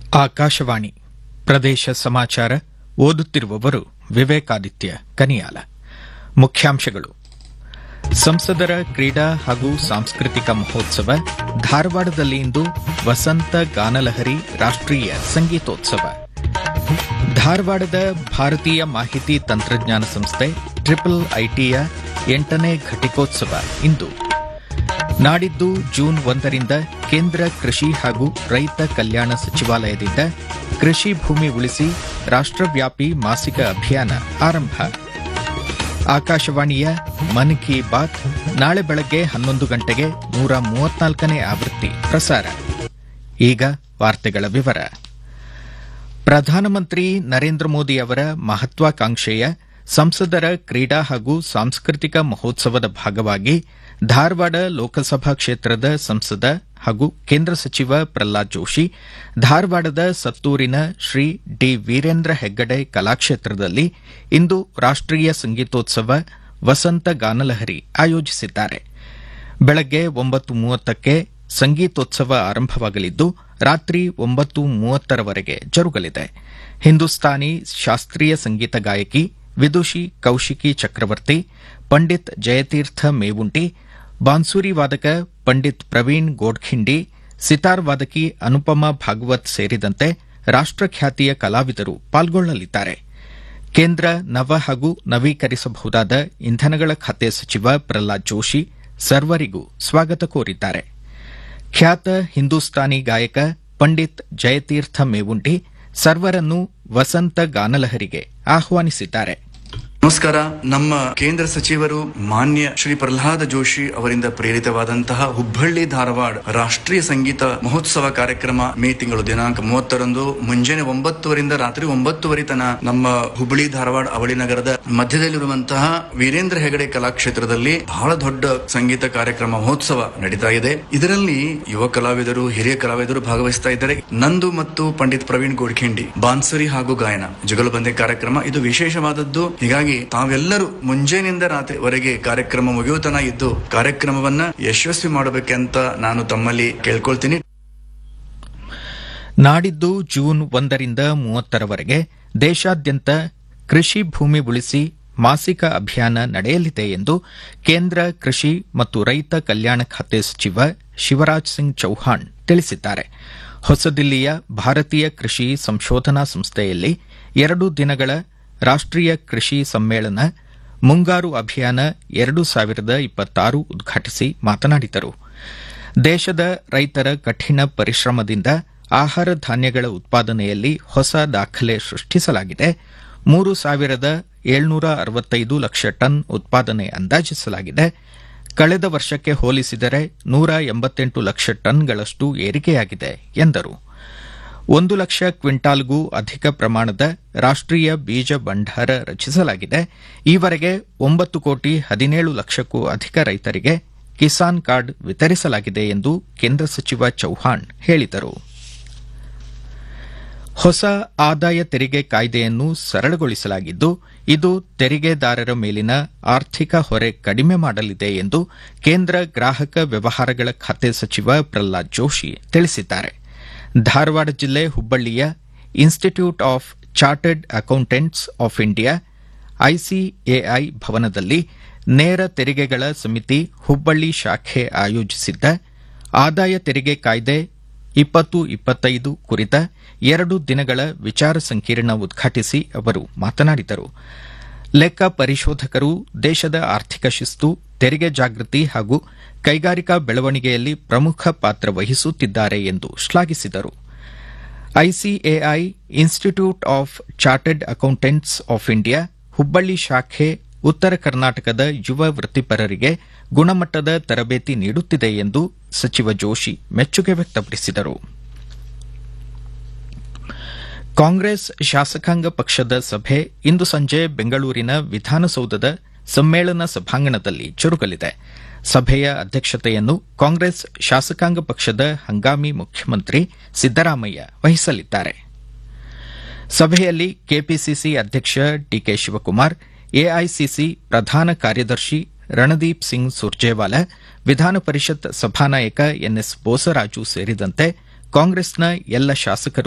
ಆಕಾಶವಾಣಿ ಪ್ರದೇಶ ಸಮಾಚಾರ ಓದುತ್ತಿರುವವರು ವಿವೇಕಾದಿತ್ಯ ಕನಿಯಾಲ ಮುಖ್ಯಾಂಶಗಳು ಸಂಸದರ ಕ್ರೀಡಾ ಹಾಗೂ ಸಾಂಸ್ಕೃತಿಕ ಮಹೋತ್ಸವ ಧಾರವಾಡದಲ್ಲಿ ಇಂದು ವಸಂತ ಗಾನಲಹರಿ ರಾಷ್ಟೀಯ ಸಂಗೀತೋತ್ಸವ ಧಾರವಾಡದ ಭಾರತೀಯ ಮಾಹಿತಿ ತಂತ್ರಜ್ಞಾನ ಸಂಸ್ಥೆ ಟ್ರಿಪಲ್ ಐಟಿಯ ಎಂಟನೇ ಘಟಿಕೋತ್ಸವ ಇಂದು ನಾಡಿದ್ದು ಜೂನ್ ಒಂದರಿಂದ ಕೇಂದ್ರ ಕೃಷಿ ಹಾಗೂ ರೈತ ಕಲ್ಯಾಣ ಸಚಿವಾಲಯದಿಂದ ಕೃಷಿ ಭೂಮಿ ಉಳಿಸಿ ರಾಷ್ಟ್ರವ್ಯಾಪಿ ಮಾಸಿಕ ಅಭಿಯಾನ ಆರಂಭ ಆಕಾಶವಾಣಿಯ ಮನ್ ಕಿ ಬಾತ್ ನಾಳೆ ಬೆಳಗ್ಗೆ ಹನ್ನೊಂದು ಗಂಟೆಗೆ ನೂರ ಮೂವತ್ನಾಲ್ಕನೇ ಆವೃತ್ತಿ ಪ್ರಸಾರ ಈಗ ವಾರ್ತೆಗಳ ವಿವರ ಪ್ರಧಾನಮಂತ್ರಿ ನರೇಂದ್ರ ಮೋದಿ ಅವರ ಮಹತ್ವಾಕಾಂಕ್ಷೆಯ ಸಂಸದರ ಕ್ರೀಡಾ ಹಾಗೂ ಸಾಂಸ್ಕೃತಿಕ ಮಹೋತ್ಸವದ ಭಾಗವಾಗಿ ಧಾರವಾಡ ಲೋಕಸಭಾ ಕ್ಷೇತ್ರದ ಸಂಸದ ಹಾಗೂ ಕೇಂದ್ರ ಸಚಿವ ಪ್ರಹ್ಲಾದ್ ಜೋಶಿ ಧಾರವಾಡದ ಸತ್ತೂರಿನ ಶ್ರೀ ಡಿ ವೀರೇಂದ್ರ ಹೆಗ್ಗಡೆ ಕಲಾಕ್ಷೇತ್ರದಲ್ಲಿ ಇಂದು ರಾಷ್ಟೀಯ ಸಂಗೀತೋತ್ಸವ ವಸಂತ ಗಾನಲಹರಿ ಆಯೋಜಿಸಿದ್ದಾರೆ ಬೆಳಗ್ಗೆ ಒಂಬತ್ತು ಮೂವತ್ತಕ್ಕೆ ಸಂಗೀತೋತ್ಸವ ಆರಂಭವಾಗಲಿದ್ದು ರಾತ್ರಿ ಒಂಬತ್ತು ಮೂವತ್ತರವರೆಗೆ ಜರುಗಲಿದೆ ಹಿಂದೂಸ್ತಾನಿ ಶಾಸ್ತ್ರೀಯ ಸಂಗೀತ ಗಾಯಕಿ ವಿದುಷಿ ಕೌಶಿಕಿ ಚಕ್ರವರ್ತಿ ಪಂಡಿತ್ ಜಯತೀರ್ಥ ಮೇವುಂಟಿ ಬಾನ್ಸೂರಿ ವಾದಕ ಪಂಡಿತ್ ಪ್ರವೀಣ್ ಗೋಡ್ಖಿಂಡಿ ಸಿತಾರ್ ವಾದಕಿ ಅನುಪಮಾ ಭಾಗವತ್ ಸೇರಿದಂತೆ ರಾಷ್ಟಖ್ಯಾತಿಯ ಕಲಾವಿದರು ಪಾಲ್ಗೊಳ್ಳಲಿದ್ದಾರೆ ಕೇಂದ್ರ ನವ ಹಾಗೂ ನವೀಕರಿಸಬಹುದಾದ ಇಂಧನಗಳ ಖಾತೆ ಸಚಿವ ಪ್ರಹ್ಲಾದ್ ಜೋಶಿ ಸರ್ವರಿಗೂ ಸ್ವಾಗತ ಕೋರಿದ್ದಾರೆ ಖ್ಯಾತ ಹಿಂದೂಸ್ತಾನಿ ಗಾಯಕ ಪಂಡಿತ್ ಜಯತೀರ್ಥ ಮೇವುಂಟಿ ಸರ್ವರನ್ನು ವಸಂತ ಗಾನಲಹರಿಗೆ ಆಹ್ವಾನಿಸಿದ್ದಾರೆ ನಮಸ್ಕಾರ ನಮ್ಮ ಕೇಂದ್ರ ಸಚಿವರು ಮಾನ್ಯ ಶ್ರೀ ಪ್ರಹ್ಲಾದ ಜೋಶಿ ಅವರಿಂದ ಪ್ರೇರಿತವಾದಂತಹ ಹುಬ್ಬಳ್ಳಿ ಧಾರವಾಡ ರಾಷ್ಟ್ರೀಯ ಸಂಗೀತ ಮಹೋತ್ಸವ ಕಾರ್ಯಕ್ರಮ ಮೇ ತಿಂಗಳು ದಿನಾಂಕ ಮೂವತ್ತರಂದು ಮುಂಜಾನೆ ಒಂಬತ್ತುವರಿಂದ ರಾತ್ರಿ ಒಂಬತ್ತುವರೆ ತನ ನಮ್ಮ ಹುಬ್ಬಳ್ಳಿ ಧಾರವಾಡ ಅವಳಿ ನಗರದ ಮಧ್ಯದಲ್ಲಿರುವಂತಹ ವೀರೇಂದ್ರ ಹೆಗಡೆ ಕಲಾಕ್ಷೇತ್ರದಲ್ಲಿ ಬಹಳ ದೊಡ್ಡ ಸಂಗೀತ ಕಾರ್ಯಕ್ರಮ ಮಹೋತ್ಸವ ನಡೀತಾ ಇದೆ ಇದರಲ್ಲಿ ಯುವ ಕಲಾವಿದರು ಹಿರಿಯ ಕಲಾವಿದರು ಭಾಗವಹಿಸ್ತಾ ಇದ್ದಾರೆ ನಂದು ಮತ್ತು ಪಂಡಿತ್ ಪ್ರವೀಣ್ ಗೋಡ್ಖಿಂಡಿ ಬಾನ್ಸರಿ ಹಾಗೂ ಗಾಯನ ಜುಗಲಬಂದಿ ಕಾರ್ಯಕ್ರಮ ಇದು ವಿಶೇಷವಾದದ್ದು ಹೀಗಾಗಿ ತಾವೆಲ್ಲರೂ ಮುಂಜಾನೆಯಿಂದ ರಾತ್ರಿವರೆಗೆ ಕಾರ್ಯಕ್ರಮ ಮುಗಿಯುತನ ಇದ್ದು ಕಾರ್ಯಕ್ರಮವನ್ನ ಯಶಸ್ವಿ ಮಾಡಬೇಕಂತ ನಾನು ತಮ್ಮಲ್ಲಿ ಕೇಳ್ಕೊಳ್ತೀನಿ ನಾಡಿದ್ದು ಜೂನ್ ಒಂದರಿಂದ ಮೂವತ್ತರವರೆಗೆ ದೇಶಾದ್ಯಂತ ಕೃಷಿ ಭೂಮಿ ಉಳಿಸಿ ಮಾಸಿಕ ಅಭಿಯಾನ ನಡೆಯಲಿದೆ ಎಂದು ಕೇಂದ್ರ ಕೃಷಿ ಮತ್ತು ರೈತ ಕಲ್ಯಾಣ ಖಾತೆ ಸಚಿವ ಶಿವರಾಜ್ ಸಿಂಗ್ ಚೌಹಾಣ್ ತಿಳಿಸಿದ್ದಾರೆ ಹೊಸದಿಲ್ಲಿಯ ಭಾರತೀಯ ಕೃಷಿ ಸಂಶೋಧನಾ ಸಂಸ್ಥೆಯಲ್ಲಿ ಎರಡು ದಿನಗಳ ರಾಷ್ಟೀಯ ಕೃಷಿ ಸಮ್ಮೇಳನ ಮುಂಗಾರು ಅಭಿಯಾನ ಎರಡು ಸಾವಿರದ ಇಪ್ಪತ್ತಾರು ಉದ್ಘಾಟಿಸಿ ಮಾತನಾಡಿದರು ದೇಶದ ರೈತರ ಕಠಿಣ ಪರಿಶ್ರಮದಿಂದ ಆಹಾರ ಧಾನ್ಯಗಳ ಉತ್ಪಾದನೆಯಲ್ಲಿ ಹೊಸ ದಾಖಲೆ ಸೃಷ್ಟಿಸಲಾಗಿದೆ ಮೂರು ಸಾವಿರದ ಏಳ್ನೂರ ಅರವತ್ತೈದು ಲಕ್ಷ ಟನ್ ಉತ್ಪಾದನೆ ಅಂದಾಜಿಸಲಾಗಿದೆ ಕಳೆದ ವರ್ಷಕ್ಕೆ ಹೋಲಿಸಿದರೆ ನೂರ ಎಂಬತ್ತೆಂಟು ಲಕ್ಷ ಟನ್ಗಳಷ್ಟು ಏರಿಕೆಯಾಗಿದೆ ಎಂದರು ಒಂದು ಲಕ್ಷ ಕ್ವಿಂಟಾಲ್ಗೂ ಅಧಿಕ ಪ್ರಮಾಣದ ರಾಷ್ಟೀಯ ಬೀಜ ಭಂಡಾರ ರಚಿಸಲಾಗಿದೆ ಈವರೆಗೆ ಒಂಬತ್ತು ಕೋಟಿ ಹದಿನೇಳು ಲಕ್ಷಕ್ಕೂ ಅಧಿಕ ರೈತರಿಗೆ ಕಿಸಾನ್ ಕಾರ್ಡ್ ವಿತರಿಸಲಾಗಿದೆ ಎಂದು ಕೇಂದ್ರ ಸಚಿವ ಚೌಹಾಣ್ ಹೇಳಿದರು ಹೊಸ ಆದಾಯ ತೆರಿಗೆ ಕಾಯ್ದೆಯನ್ನು ಸರಳಗೊಳಿಸಲಾಗಿದ್ದು ಇದು ತೆರಿಗೆದಾರರ ಮೇಲಿನ ಆರ್ಥಿಕ ಹೊರೆ ಕಡಿಮೆ ಮಾಡಲಿದೆ ಎಂದು ಕೇಂದ್ರ ಗ್ರಾಹಕ ವ್ಯವಹಾರಗಳ ಖಾತೆ ಸಚಿವ ಪ್ರಹ್ಲಾದ್ ಜೋಶಿ ತಿಳಿಸಿದ್ದಾರೆ ಧಾರವಾಡ ಜಿಲ್ಲೆ ಹುಬ್ಬಳ್ಳಿಯ institute of chartered accountants of India ICAI ಭವನದಲ್ಲಿ ನೇರ ತೆರಿಗೆಗಳ ಸಮಿತಿ ಹುಬ್ಬಳ್ಳಿ ಶಾಖೆ ಆಯೋಜಿಸಿದ್ದ ಆದಾಯ ತೆರಿಗೆ ಕಾಯ್ದೆ ಇಪ್ಪತ್ತು ಇಪ್ಪತ್ತೈದು ಕುರಿತ ಎರಡು ದಿನಗಳ ವಿಚಾರ ಸಂಕಿರಣ ಉದ್ಘಾಟಿಸಿ ಅವರು ಮಾತನಾಡಿದರು ಲೆಕ್ಕ ಪರಿಶೋಧಕರು ದೇಶದ ಆರ್ಥಿಕ ಶಿಸ್ತು ತೆರಿಗೆ ಜಾಗೃತಿ ಹಾಗೂ ಕೈಗಾರಿಕಾ ಬೆಳವಣಿಗೆಯಲ್ಲಿ ಪ್ರಮುಖ ಪಾತ್ರ ವಹಿಸುತ್ತಿದ್ದಾರೆ ಎಂದು ಶ್ಲಾಘಿಸಿದರು ICAI institute of chartered accountants of India Hubballi ಶಾಖೆ ಉತ್ತರ ಕರ್ನಾಟಕದ ಯುವ ವೃತ್ತಿಪರರಿಗೆ ಗುಣಮಟ್ಟದ ತರಬೇತಿ ನೀಡುತ್ತಿದೆ ಎಂದು ಸಚಿವ ಜೋಶಿ ಮೆಚ್ಚುಗೆ ವ್ಯಕ್ತಪಡಿಸಿದರು ಕಾಂಗ್ರೆಸ್ ಶಾಸಕಾಂಗ ಪಕ್ಷದ ಸಭೆ ಇಂದು ಸಂಜೆ ಬೆಂಗಳೂರಿನ ವಿಧಾನಸೌಧದ ಸಮ್ಮೇಳನ ಸಭಾಂಗಣದಲ್ಲಿ ಜರುಗಲಿದೆ ಸಭೆಯ ಅಧ್ಯಕ್ಷತೆಯನ್ನು ಕಾಂಗ್ರೆಸ್ ಶಾಸಕಾಂಗ ಪಕ್ಷದ ಹಂಗಾಮಿ ಮುಖ್ಯಮಂತ್ರಿ ಸಿದ್ದರಾಮಯ್ಯ ವಹಿಸಲಿದ್ದಾರೆ ಸಭೆಯಲ್ಲಿ ಕೆಪಿಸಿಸಿ ಅಧ್ಯಕ್ಷ ಡಿಕೆ ಶಿವಕುಮಾರ್ ಎಐಸಿಸಿ ಪ್ರಧಾನ ಕಾರ್ಯದರ್ಶಿ ರಣದೀಪ್ ಸಿಂಗ್ ಸುರ್ಜೇವಾಲಾ ವಿಧಾನ ಪರಿಷತ್ ಸಭಾನಾಯಕ ಎನ್ಎಸ್ ಬೋಸರಾಜು ಸೇರಿದಂತೆ ಕಾಂಗ್ರೆಸ್ನ ಎಲ್ಲ ಶಾಸಕರು